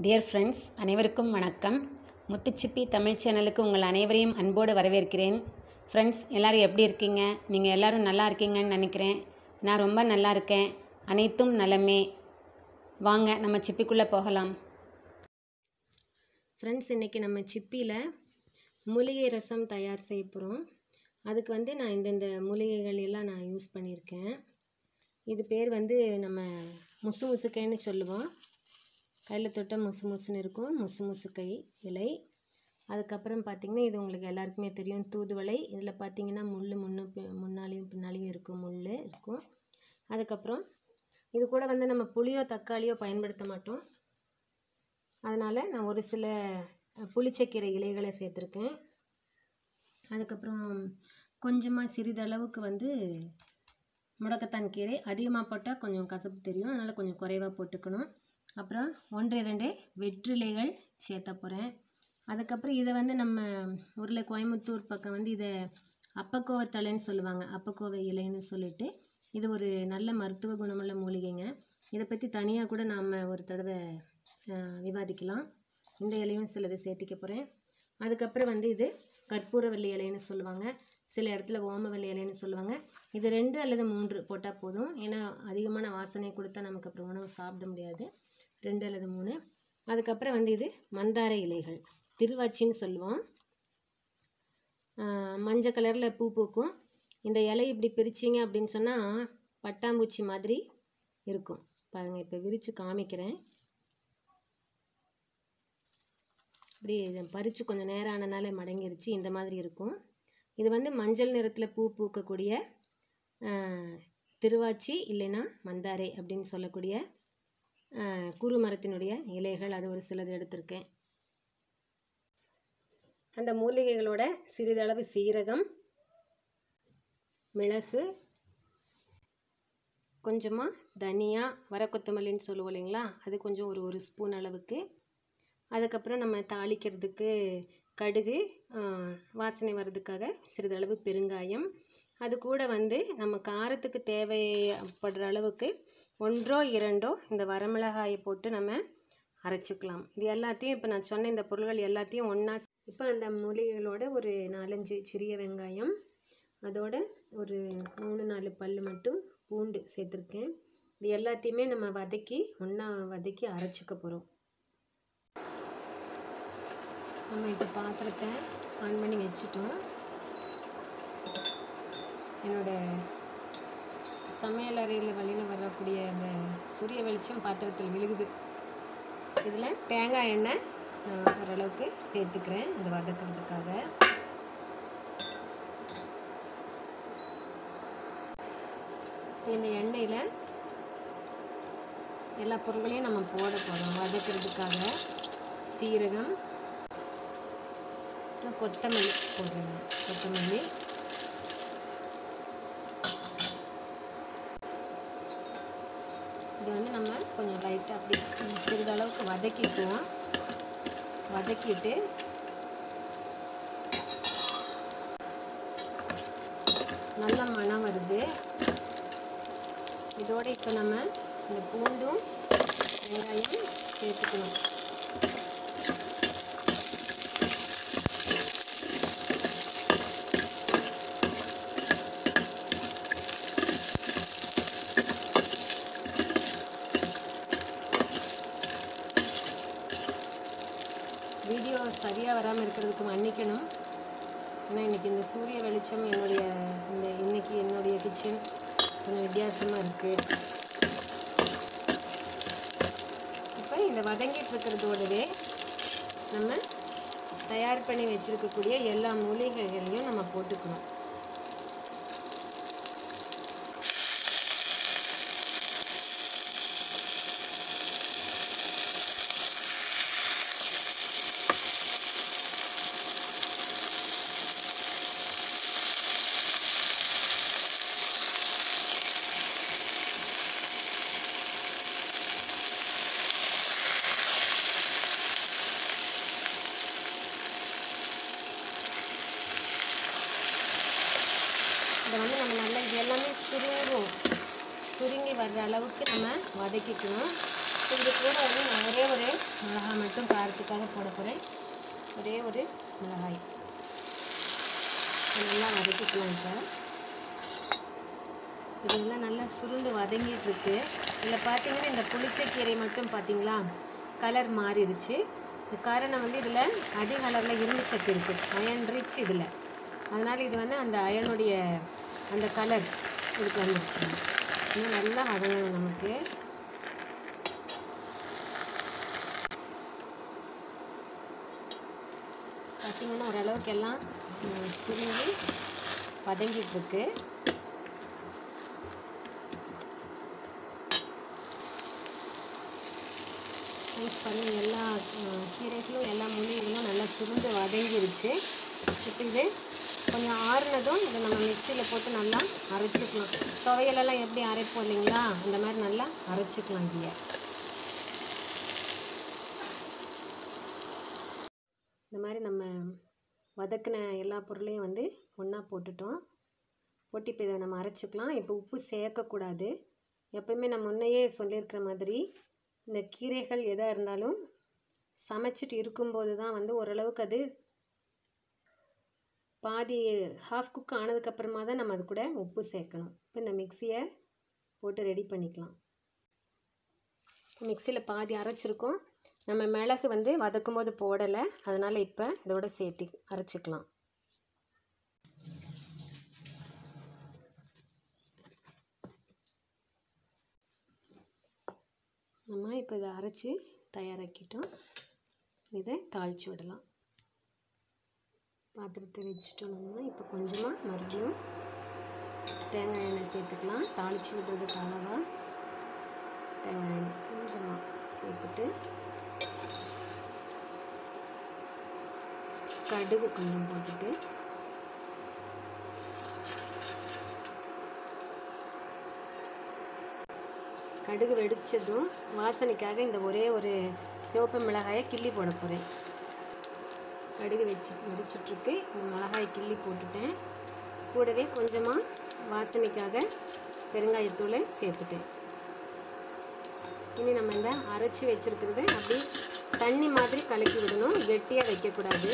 dear friends அனைவருக்கும் வணக்கம் முத்துச்சிப்பி தமிழ் சேனலுக்கு உங்கள் அனைவரையும் அன்போடு வரவேற்கிறேன் ஃப்ரெண்ட்ஸ் எல்லோரும் எப்படி இருக்கீங்க நீங்கள் எல்லோரும் நல்லா இருக்கீங்கன்னு நினைக்கிறேன் நான் ரொம்ப நல்லா இருக்கேன் அனைத்தும் நலமே வாங்க நம்ம சிப்பிக்குள்ளே போகலாம் ஃப்ரெண்ட்ஸ் இன்றைக்கி நம்ம சிப்பியில் மூலிகை ரசம் தயார் செய்ய போகிறோம் அதுக்கு வந்து நான் இந்தந்த மூலிகைகள் எல்லாம் நான் யூஸ் பண்ணியிருக்கேன் இது பேர் வந்து நம்ம முசு முசுக்கைன்னு சொல்லுவோம் கையில் தொட்ட முசு முசுன்னு இருக்கும் முசு முசுக்கை இலை அதுக்கப்புறம் பார்த்திங்கன்னா இது உங்களுக்கு எல்லாருக்குமே தெரியும் தூதுவளை இதில் பார்த்தீங்கன்னா முள் முன்னு பி- முன்னாலையும் பின்னாலையும் இருக்கும் முள் இருக்கும் அதுக்கப்புறம் இது கூட வந்து நம்ம புளியோ தக்காளியோ பயன்படுத்த மாட்டோம் அதனால் நான் ஒரு சில அஹ், புளிச்சக்கீரை இலைகளை சேர்த்துருக்கேன் அதுக்கப்புறம் கொஞ்சமாக சிறிதளவுக்கு வந்து முடக்கத்தான் கீரை அதிகமாக போட்டால் கொஞ்சம் கசப்பு தெரியும் அதனால் கொஞ்சம் குறைவாக போட்டுக்கணும் அப்புறம் ஒன்று இரண்டு வெற்றிலைகள் சேர்த்த போகிறேன் அதுக்கப்புறம் இதை வந்து நம்ம ஊரில் கோயம்புத்தூர் பக்கம் வந்து இதை அப்பக்கோவத்தலைன்னு சொல்லுவாங்க அப்பக்கோவை இலைன்னு சொல்லிட்டு இது ஒரு நல்ல மருத்துவ குணமுள்ள மூலிகைங்க இதை பற்றி தனியாக கூட நாம் ஒரு தடவை அஹ், விவாதிக்கலாம் இந்த இலையும் சிலது சேர்த்திக்க போகிறேன் அதுக்கப்புறம் வந்து இது கற்பூரவல்லி இலைன்னு சொல்லுவாங்க சில இடத்துல ஓமவல்லி இலைன்னு சொல்லுவாங்க இது ரெண்டு அல்லது மூன்று போட்டால் போதும் ஏன்னா அதிகமான வாசனை கொடுத்தா நமக்கு அப்புறம் உணவு சாப்பிட முடியாது ரெண்டு அல்லது மூணு அதுக்கப்புறம் வந்து இது மந்தார இலைகள் திருவாச்சின்னு சொல்லுவோம் ஆஹ் மஞ்சள் கலரில் பூ பூக்கும் இந்த இலை இப்படி பிரிச்சிங்க அப்படின்னு சொன்னால் பட்டாம்பூச்சி மாதிரி இருக்கும் பாருங்கள் இப்போ விரித்து காமிக்கிறேன் இப்படி இதை பறித்து கொஞ்சம் நேரம் ஆனனால மடங்கிருச்சு இந்த மாதிரி இருக்கும் இது வந்து மஞ்சள் நிறத்தில் பூ பூக்கக்கூடிய ஆஹ், திருவாச்சி இல்லைன்னா மந்தாரை அப்படின்னு சொல்லக்கூடிய ஆஹ், குறு மரத்தினுடைய இலைகள் அது ஒரு சிலது எடுத்திருக்கேன் அந்த மூலிகைகளோட சிறிதளவு சீரகம் மிளகு கொஞ்சமாக தனியா வர கொத்தமல்லின்னு சொல்லுவோம் இல்லைங்களா அது கொஞ்சம் ஒரு ஒரு ஸ்பூன் அளவுக்கு அதுக்கப்புறம் நம்ம தாளிக்கிறதுக்கு கடுகு ஆ, வாசனை வர்றதுக்காக சிறிதளவு பெருங்காயம் அது கூட வந்து நம்ம காரத்துக்கு தேவைப்படுற அளவுக்கு ஒன்றோ இரண்டோ இந்த வரமிளகாயை போட்டு நம்ம அரைச்சிக்கலாம் இது எல்லாத்தையும் இப்போ நான் சொன்ன இந்த பொருள்கள் எல்லாத்தையும் ஒன்றா இப்போ அந்த மூலிகைகளோட ஒரு நாலஞ்சு சிறிய வெங்காயம் அதோட ஒரு மூணு நாலு பல் மட்டும் பூண்டு சேர்த்துருக்கேன் இது எல்லாத்தையுமே நம்ம வதக்கி ஒன்றா வதக்கி அரைச்சிக்க போகிறோம் நம்ம இப்போ பாத்திரத்தை ஆன் பண்ணி வச்சுட்டோம் என்னோட சமையல் அறையில் வழியில் வரக்கூடிய அந்த சூரிய வெளிச்சம் பாத்திரத்தில் விழுகுது இதில் தேங்காய் எண்ணெய் நான் ஓரளவுக்கு சேர்த்துக்கிறேன் அது வதக்கிறதுக்காக இப்போ இந்த எண்ணெயில் எல்லா பொருட்களையும் நம்ம போட போகிறோம் வதக்கிறதுக்காக சீரகம் அப்புறம் கொத்தமல்லி போடுறேங்க கொத்தமல்லி இது வந்து நம்ம கொஞ்சம் லைட்டாக அப்படி சிறிதளவுக்கு வதக்கிக்குவோம் வதக்கிட்டு நல்ல மணம் வருது இதோட இப்போ நம்ம இந்த பூண்டும் வெங்காயம் சேர்த்துக்கணும் வீடியோ சரியாக வராமல் இருக்கிறதுக்கு மன்னிக்கணும் ஏன்னா இன்றைக்கி இந்த சூரிய வெளிச்சம் என்னுடைய இந்த இன்னைக்கு என்னுடைய கிச்சன் கொஞ்சம் வித்தியாசமாக இருக்குது இப்போ இந்த வதங்கிட்டு இருக்கிறதோடவே நம்ம தயார் பண்ணி வச்சுருக்கக்கூடிய எல்லா மூலிகைகளையும் நம்ம போட்டுக்கணும் இதை வந்து நம்ம நல்லா இது எல்லாமே சுருங்கும் சுருங்கி வர்ற அளவுக்கு நம்ம வதக்கிக்கணும் இது கூட வந்து நான் ஒரே ஒரு மிளகா காரத்துக்காக போட போகிறேன் ஒரே ஒரு மிளகாய் இது நல்லா வதக்கிக்கலாம் இப்போ இதெல்லாம் நல்லா சுருண்டு வதங்கிட்டு இருக்கு இதில் பார்த்தீங்கன்னா இந்த புளிச்சக்கீரை மட்டும் பார்த்தீங்களா கலர் மாறிடுச்சு இது காரணம் வந்து இதில் அதிக அளவில் இரும்பு சத்து இருக்குது அயன் ரிச் இதில் அதனால் இது வந்து அந்த அயனுடைய அந்த கலர் இதுக்கு வந்துருச்சு இன்னும் நல்லா வதங்கணும் நமக்கு பார்த்திங்கன்னா ஓரளவுக்கு எல்லாம் ம், சுருங்கி வதங்கிட்டு இருக்கு மிக்ஸ் பண்ணி எல்லா ம், கீரைகளும் எல்லா மூலிகைகளும் நல்லா சுருண்டு வதங்கிருச்சு இப்போ இது கொஞ்சம் ஆறுனதும் இதை நம்ம மிக்சியில் போட்டு நல்லா அரைச்சிக்கலாம் துவையலெல்லாம் எப்படி அரைப்போம் இல்லைங்களா அந்த மாதிரி நல்லா அரைச்சிக்கலாம் இதைய இந்த மாதிரி நம்ம வதக்கின எல்லா பொருளையும் வந்து ஒன்றா போட்டுட்டோம் போட்டு இப்போ இதை நம்ம அரைச்சிக்கலாம் இப்போ உப்பு சேர்க்கக்கூடாது எப்பயுமே நான் முன்னையே சொல்லியிருக்கிற மாதிரி இந்த கீரைகள் எதாக இருந்தாலும் சமைச்சிட்டு இருக்கும்போது தான் வந்து ஓரளவுக்கு அது பாதி ஹாஃப் குக் ஆனதுக்கப்புறமா தான் நம்ம அது கூட உப்பு சேர்க்கணும் இப்போ இந்த மிக்சியை போட்டு ரெடி பண்ணிக்கலாம் மிக்சியில் பாதி அரைச்சிருக்கோம் நம்ம மிளகு வந்து வதக்கும் போது போடலை அதனால் இப்போ இதோட சேர்த்து அரைச்சிக்கலாம் நம்ம இப்போ இதை அரைச்சி தயாராக்கிட்டோம் இதை தாளித்து விடலாம் பாத்திரத்தை வச்சுட்டோம்னா இப்போ கொஞ்சமாக மறுபடியும் தேங்காய் எண்ணெய் சேர்த்துக்கலாம் தாளித்து விடுறதுக்கு அளவாக தேங்காய் எண்ணெய் கொஞ்சமாக சேர்த்துட்டு கடுகு கொஞ்சம் போட்டுட்டு கடுகு வெடிச்சதும் வாசனைக்காக இந்த ஒரே ஒரு சிவப்பு மிளகாயை கிள்ளி போட போகிறேன் கடுகு வச்சு வெடிச்சிட்ருக்கு இந்த மிளகாய் கிள்ளி போட்டுட்டேன் கூடவே கொஞ்சமாக வாசனைக்காக பெருங்காயத்தூளை சேர்த்துட்டேன் இனி நம்ம இந்த அரைச்சி வச்சுருக்கிறது அப்படி தண்ணி மாதிரி கலக்கி விடணும் கெட்டியாக வைக்கக்கூடாது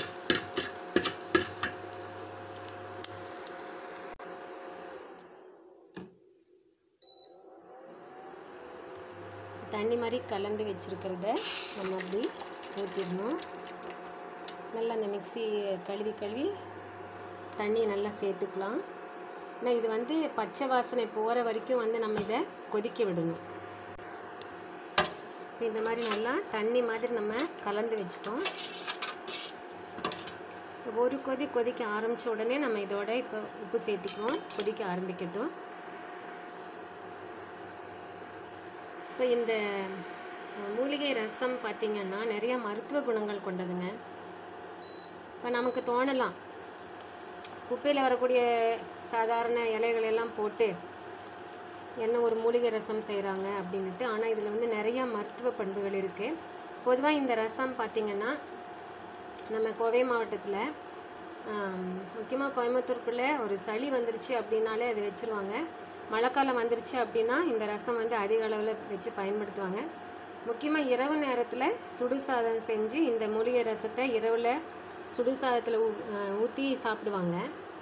தண்ணி மாதிரி கலந்து வச்சுருக்கிறத நம்ம அப்படி ஊற்றிடணும் நல்லா அந்த மிக்ஸி கழுவி கழுவி தண்ணியை நல்லா சேர்த்துக்கலாம் ஆனால் இது வந்து பச்சை வாசனை போகிற வரைக்கும் வந்து நம்ம இதை கொதிக்க விடணும் இப்போ இந்த மாதிரி நல்லா தண்ணி மாதிரி நம்ம கலந்து வச்சிட்டோம் ஒரு கொதி கொதிக்க ஆரம்பித்த உடனே நம்ம இதோட இப்போ உப்பு சேர்த்திக்குவோம் கொதிக்க ஆரம்பிக்கட்டும் இப்போ இந்த அஹ், மூலிகை ரசம் பார்த்திங்கன்னா நிறையா மருத்துவ குணங்கள் கொண்டதுங்க இப்போ நமக்கு தோணலாம் குப்பையில் வரக்கூடிய சாதாரண இலைகள் எல்லாம் போட்டு என்ன ஒரு மூலிகை ரசம் செய்கிறாங்க அப்படின்ட்டு ஆனால் இதில் வந்து நிறையா மருத்துவ பண்புகள் இருக்குது பொதுவாக இந்த ரசம் பார்த்திங்கன்னா நம்ம கோவை மாவட்டத்தில் முக்கியமாக கோயம்புத்தூருக்குள்ளே ஒரு சளி வந்துருச்சு அப்படின்னாலே அது வச்சுருவாங்க மழைக்காலம் வந்துருச்சு அப்படின்னா இந்த ரசம் வந்து அதிக அளவில் வச்சு பயன்படுத்துவாங்க முக்கியமாக இரவு நேரத்தில் சுடு சாதம் செஞ்சு இந்த மூலிகை ரசத்தை இரவில் சுடு சாதத்தில் ஊற்றி சாப்பிடுவாங்க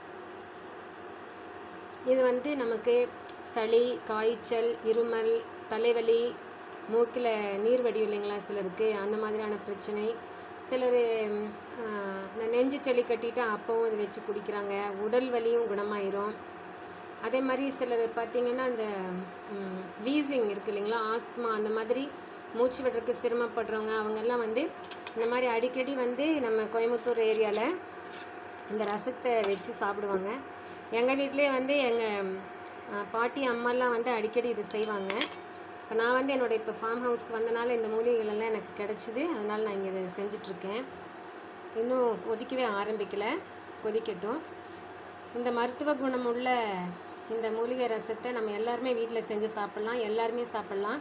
இது வந்து நமக்கு சளி காய்ச்சல் இருமல் தலைவலி மூக்கில் நீர் வடியும் இல்லைங்களா சிலருக்கு அந்த மாதிரியான பிரச்சனை சிலர் நெஞ்சு சளி கட்டிட்டு அப்பவும் இதை வச்சு குடிக்கிறாங்க உடல் வலியும் குணமாயிரும் அதே மாதிரி சிலர் பார்த்திங்கன்னா அந்த வீசிங் இருக்கு இல்லைங்களா ஆஸ்துமா அந்த மாதிரி மூச்சு விடுறதுக்கு சிரமப்படுறவங்க அவங்கெல்லாம் வந்து இந்த மாதிரி அடிக்கடி வந்து நம்ம கோயம்புத்தூர் ஏரியாவில் இந்த ரசத்தை வச்சு சாப்பிடுவாங்க எங்கள் வீட்டிலே வந்து எங்கள் பாட்டி அம்மாலாம் வந்து அடிக்கடி இது செய்வாங்க இப்போ நான் வந்து என்னோட இப்போ ஃபார்ம் ஹவுஸ்க்கு வந்தனால இந்த மூலிகைகள் எல்லாம் எனக்கு கிடச்சிது அதனால் நான் இங்கே இதை செஞ்சிட்ருக்கேன் இன்னும் கொதிக்கவே ஆரம்பிக்கலை கொதிக்கட்டும் இந்த மருத்துவ குணம் உள்ள இந்த மூலிகை ரசத்தை நம்ம எல்லாருமே வீட்டில் செஞ்சு சாப்பிட்லாம் எல்லாருமே சாப்பிட்லாம்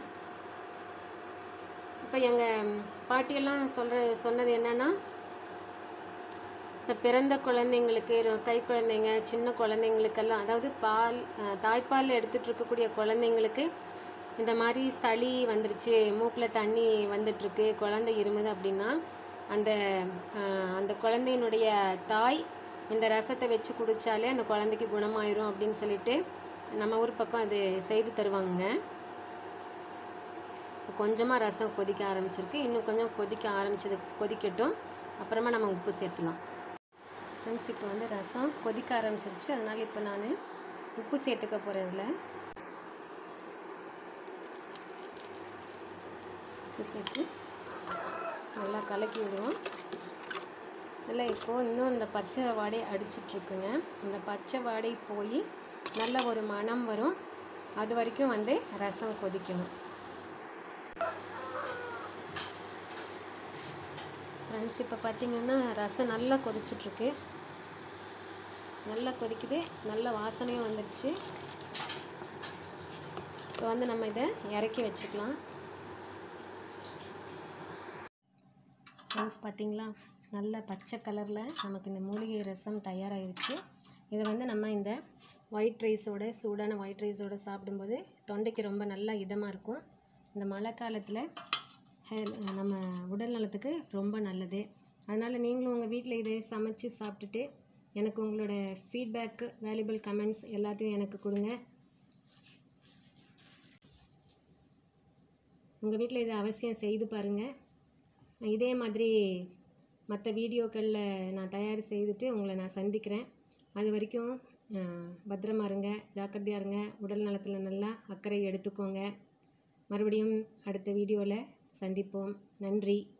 இப்போ எங்கள் பாட்டியெல்லாம் சொல்கிற சொன்னது என்னென்னா இப்போ பிறந்த குழந்தைங்களுக்கு ரொ- கை குழந்தைங்க சின்ன குழந்தைங்களுக்கெல்லாம் அதாவது பால் அஹ், தாய்ப்பால் எடுத்துகிட்டு இருக்கக்கூடிய குழந்தைங்களுக்கு இந்த மாதிரி சளி வந்துருச்சு மூக்கில் தண்ணி வந்துட்டுருக்கு குழந்தை இருமுது அப்படின்னா அந்த ஆஹ், அந்த குழந்தையினுடைய தாய் இந்த ரசத்தை வச்சு குடித்தாலே அந்த குழந்தைக்கு குணமாயிரும் அப்படின்னு சொல்லிட்டு நம்ம ஊர் பக்கம் அது செய்து தருவாங்க கொஞ்சமாக ரசம் கொதிக்க ஆரம்பிச்சிருக்கு இன்னும் கொஞ்சம் கொதிக்க ஆரம்பிச்சது கொதிக்கட்டும் அப்புறமா நம்ம உப்பு சேர்த்துலாம் ஃப்ரெண்ட்ஸ் இப்போ வந்து ரசம் கொதிக்க ஆரம்பிச்சிருச்சு அதனால் இப்போ நான் உப்பு சேர்த்துக்க போகிறதுல உப்பு சேர்த்து நல்லா கலக்கி விடுவோம் இல்லை இப்போது இன்னும் இந்த பச்சை வாடை அடிச்சிட்ருக்குங்க இந்த பச்சை வாடை போய் நல்ல ஒரு மணம் வரும் அது வரைக்கும் வந்து ரசம் கொதிக்கணும் ஃப்ரெண்ட்ஸ் இப்போ பார்த்தீங்கன்னா ரசம் நல்லா கொதிச்சுட்ருக்கு நல்லா கொதிக்குது நல்ல வாசனையும் வந்துடுச்சு இப்போ வந்து நம்ம இதை இறக்கி வச்சுக்கலாம் ஃப்ரெண்ட்ஸ் பார்த்தீங்களா நல்ல பச்சை கலரில் நமக்கு இந்த மூலிகை ரசம் தயாராகிருச்சு இதை வந்து நம்ம இந்த ஒயிட் ரைஸோட சூடான ஒயிட் ரைஸோட சாப்பிடும்போது தொண்டைக்கு ரொம்ப நல்லா இதமாக இருக்கும் இந்த மழை காலத்தில் ஹெல் நம்ம உடல் நலத்துக்கு ரொம்ப நல்லது அதனால் நீங்களும் உங்கள் வீட்டில் இதை சமைச்சு சாப்பிட்டுட்டு எனக்கு உங்களோட ஃபீட்பேக்கு வேல்யூபிள் கமெண்ட்ஸ் எல்லாத்தையும் எனக்கு கொடுங்க உங்கள் வீட்டில் இதை அவசியம் செய்து பாருங்கள் இதே மாதிரி மற்ற வீடியோக்களில் நான் தயார் செய்துட்டு உங்களை நான் சந்திக்கிறேன் அது வரைக்கும் அஹ், பத்திரமா இருங்க ஜாக்கிரதையாக இருங்க உடல் நலத்தில் நல்லா அக்கறை எடுத்துக்கோங்க மறுபடியும் அடுத்த வீடியோவில் சந்திப்போம் நன்றி